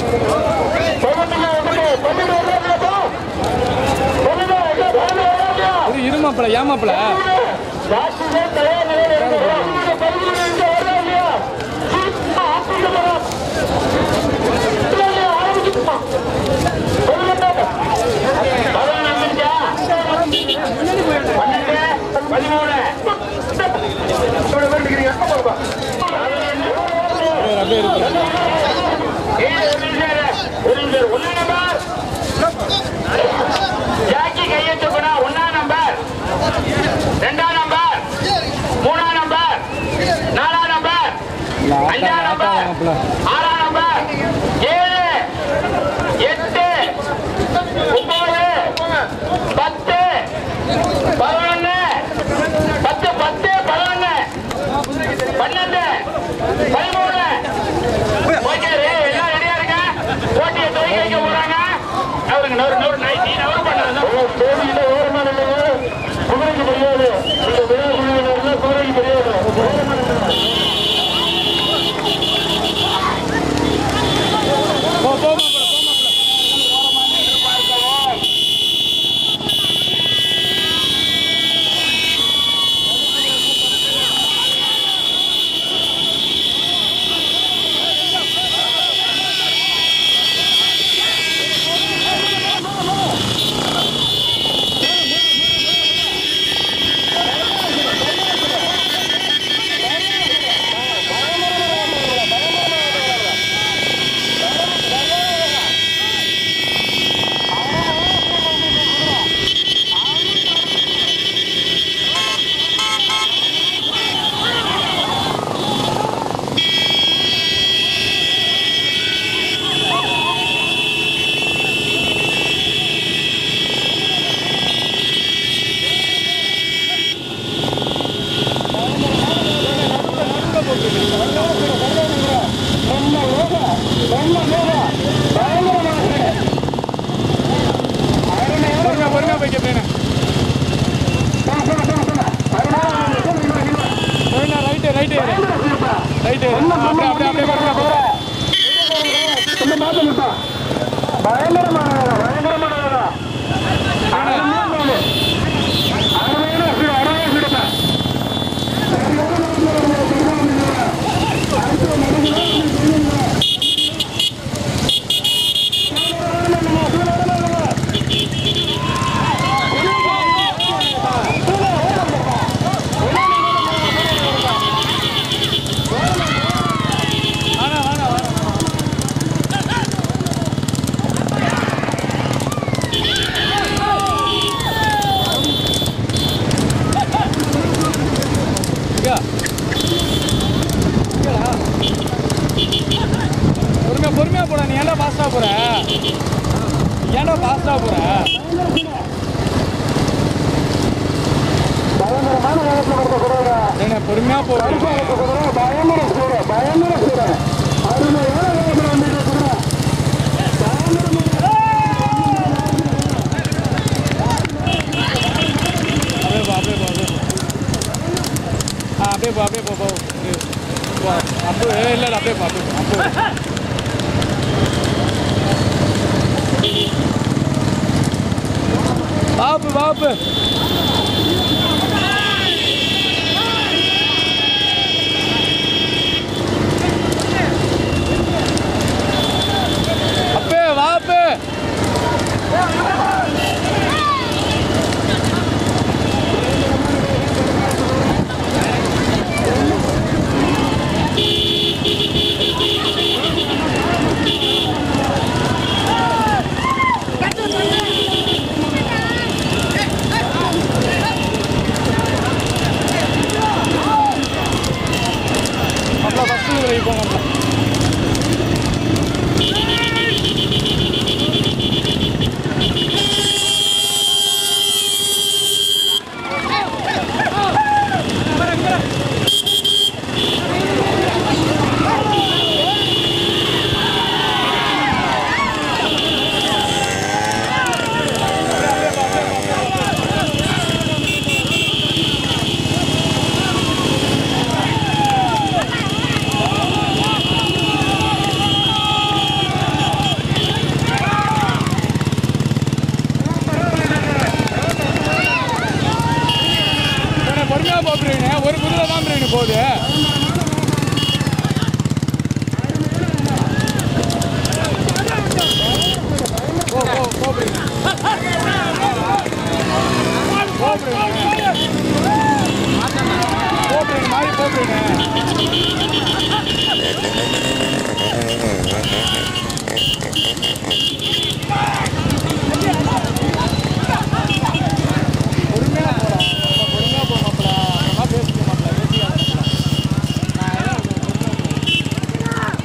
இது இருமாப்பிள ஏமாப்பிள அப்படியே இருக்கு ஜாக்கி கையெழுத்து போனா ஒன்னா நம்பர் ரெண்டாம் நம்பர் மூணாம் நம்பர் நாலாம் நம்பர் அஞ்சாம் நம்பர் ஆறாம் நம்பர் ஏழு எட்டு ஒன்பது பத்து பதினொன்னு பத்து பத்து பதினொன்னு பன்னெண்டு பதிமூணு ஓகே ரே எல்லாம் ரெடியா இருங்க போட்டியை துவக்கி வைக்க போறாங்க அவருங்க நூறு நூறு நைட்டி நவரு பண்ணுறது கோவில ஓரமான குதிரைக்கு தெரியாது இந்த விழா குழுவினர்ல குதிரைக்கு தெரியாது போ போ மாப்பிள போ மாப்பிள பொறுமையா பொறுமையா போய்க்க ட்ரெயினை பொறுமையா ரைட்டு ரைட்டு ஏறு ரைட்டு ஏறு அப்படியே அப்படியே அப்படியே பொறுமையா பொறுமையா பயங்கரமான பயங்கரமான வாணா வாணா வாணா இங்க. இங்கடா. பொறுமையா பொறுமையா போடா நீ ஏன்டா ஃபாஸ்டா போற ஏன்டா ஃபாஸ்டா போற பயங்கரமான நேரத்தில் கொடுத்த குதிரை ஏன்னா பொறுமையா போ குதிரை பயங்கர குதிரை பயங்கர குதிரை அருமையான நேரத்தில் வந்துட்டு குதிரை அப்படியே போ அப்படியே போ அப்படியே போ ஆ அப்படியே போ அப்படியே போ போ அப்படியே போ. அப்படியே இல்லை அப்படியே போ அப்படியே போ அப்படியே போ. பாப்பு பாப்பு அப்பே வாப்பு அப்பா ஃபஸ்ட்டு வரைக்கும் போங்க பொறுமையா போடா பொறுமையா போ மாப்பிள அப்புறமா பேசிக்க மாப்பிள பேசிக்க நான் எல்லாம் பொறுமையா போ.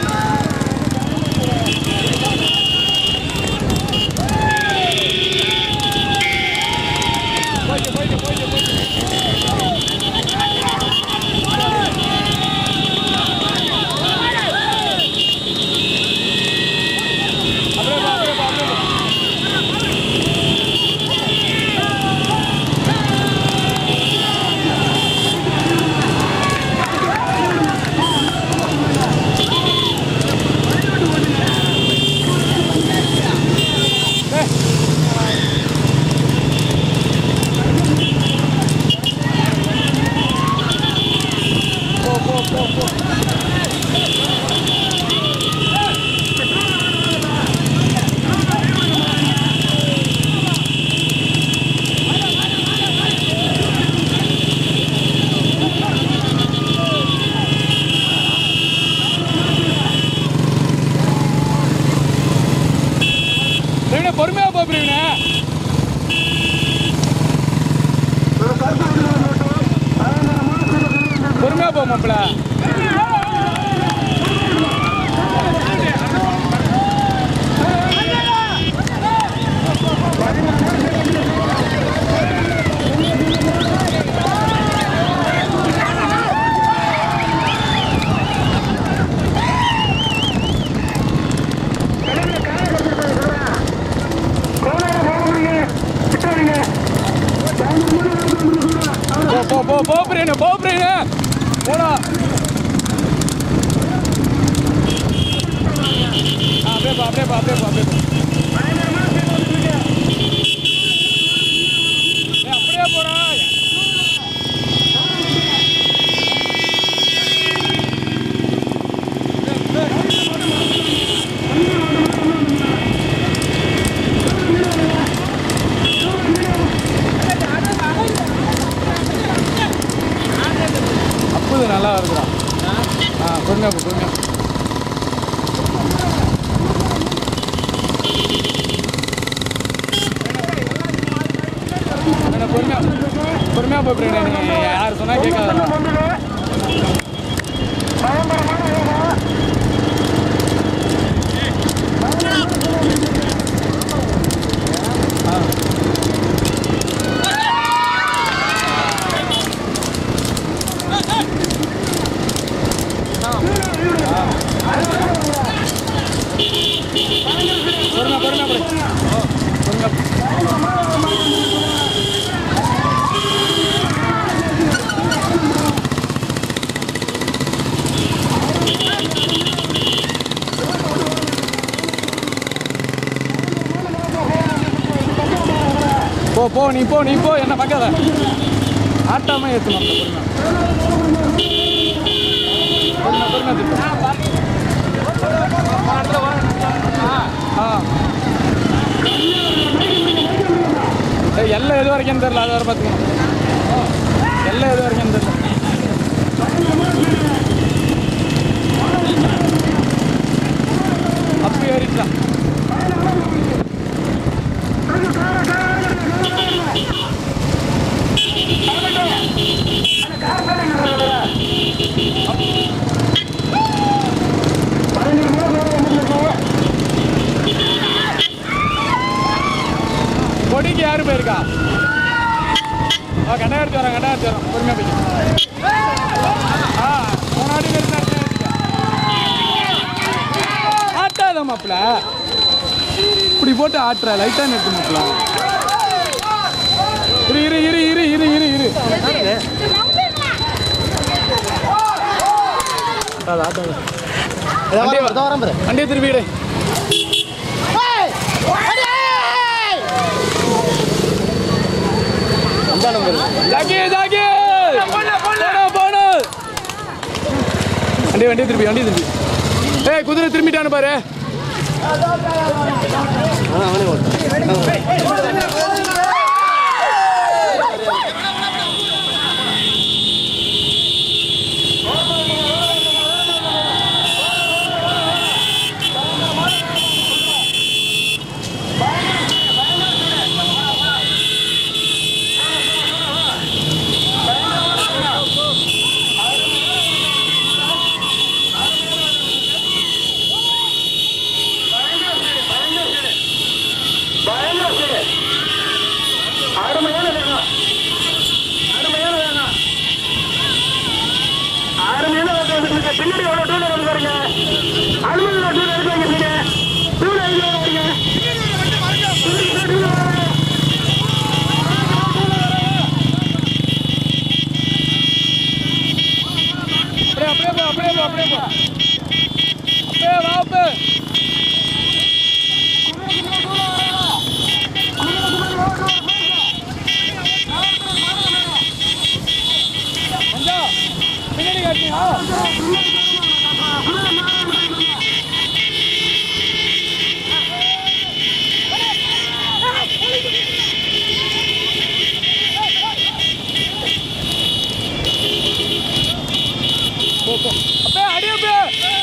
போயிட்டு போயிட்டு போயிட்டு போயிட்டு அப்படியே போ, அப்படியே போ, அப்படியே போ. போ போ போ போ பிரவீன பொறுமையா போ பிரவீன பொறுமையா போ மாப்பிள போ போ போ போ பிரவீன போ பிரவீன போடா ஆ, அப்படியே போ அப்படியே போ அப்படியே போ அப்படியே போ ஏய், அப்படியே போடா அப்புது நல்லா இருக்குடா ஆ பொறுமையா போ பொறுமையா போ. அண்ணா, பொறுமையா பொறுமையா போ பிரேடா நீ யார் சொன்னா கேட்காத பொறுமையா பொறுமையா பொறுமையா பொறுமையா போ போ நீ போ நீ போ என்ன பார்க்காத ஆட்டாம ஏற்றணும் பொறுமை பொறுமை ஆ ஏய், எல்லாம் எது வரைக்கும் தெரியல அது வரை பார்த்துக்கணும் எல்லாம் எது வரைக்கும் தெரியல அப்படி ஏறிக்கலாம் கொடிக்கு யாரு போயிருக்கா ஆ கண்டா எடுத்து வரேன் கண்டா எடுத்து வரேன் பொறுமையா போய் ஆ முன்னாடி நிறுத்தி நிறுத்தி நிறுத்திக்க. ஆட்டாத மாப்பிள இப்படி போட்டு ஆட்டுற லைட்டா நிறுத்து மாப்பிள இரு இரு இரு இரு இரு இரு இரு ஆட்டாத ஆட்டாத வண்டியை- வண்டியை திருப்பிடு ஜாக்கி ஜாக்கி போனோம் போனோம் வண்டி வண்டி திருப்பி வண்டி திருப்பி ஏய் குதிரை திரும்பிட்டானு பாரு அப்படியே அடி அப்படியே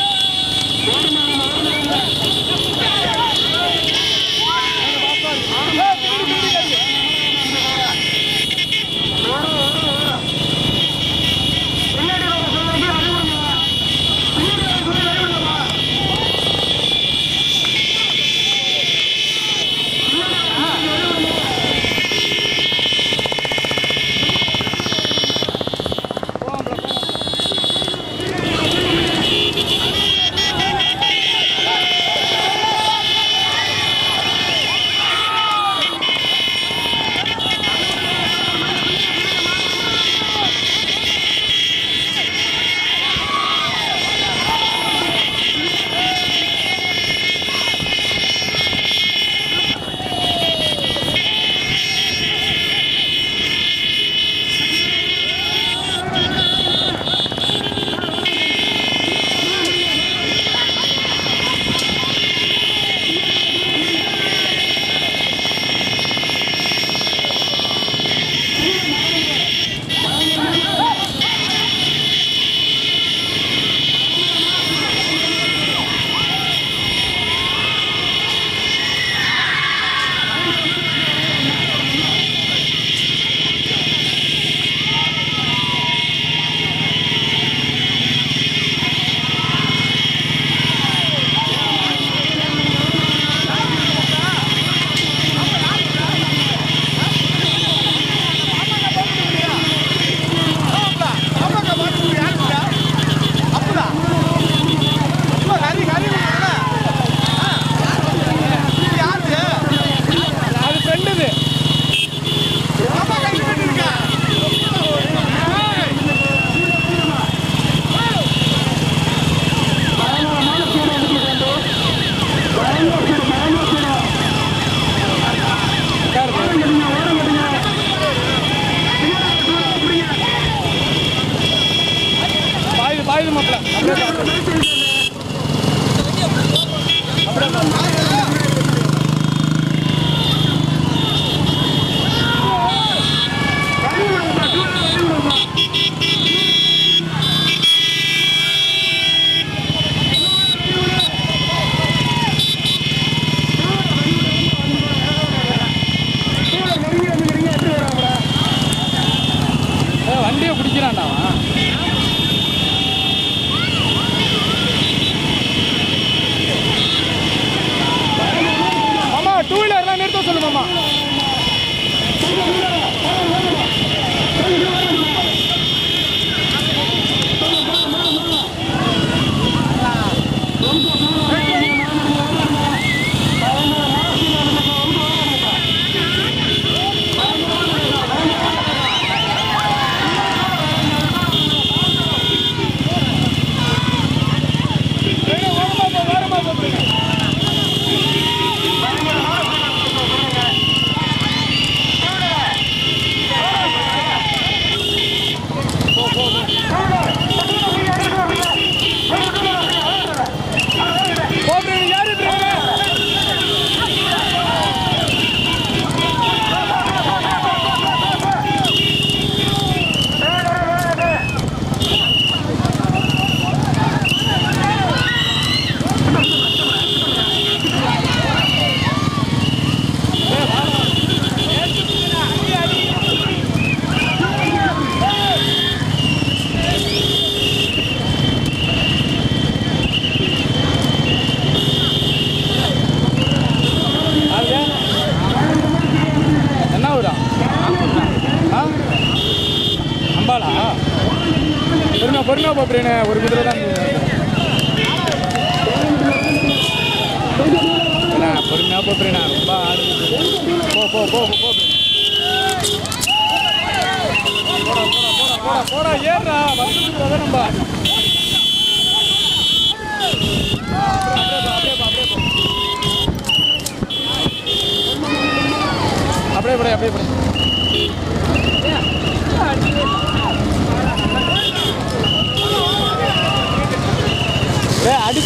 அது ஃப்ரெண்டுது பாயுது பாயுது மாப்பிள்ள அப்படியே பா. அப்படியே பா. ஏய், வண்டியை பிடிக்கிறான்டா அவன். மாமா டூ வீலர்லாம் நிறுத்த சொல்லு மாமா ஏய், ஓரமா போ, ஓரமா போ, அப்படியே. போடுறீங்க யாரு டிரைவர் அது என்ன ஊரா ஆ அம்பாளா பொறுமையா பொறுமையா போப்புறேன்னு ஒரு குதிரை தான் இருந்தது. அண்ணா, பொறுமையா போப்புறேண்ணா ரொம்ப ஆடுது போ போ போ போ போ போடா போடா போடா போடா போடா ஏறுடா வருஷத்துக்கு போதா நம்ம அப்படியே போ, அப்படியே போ, அப்படியே போ. அப்படியே போடு அப்படியே போடு அடி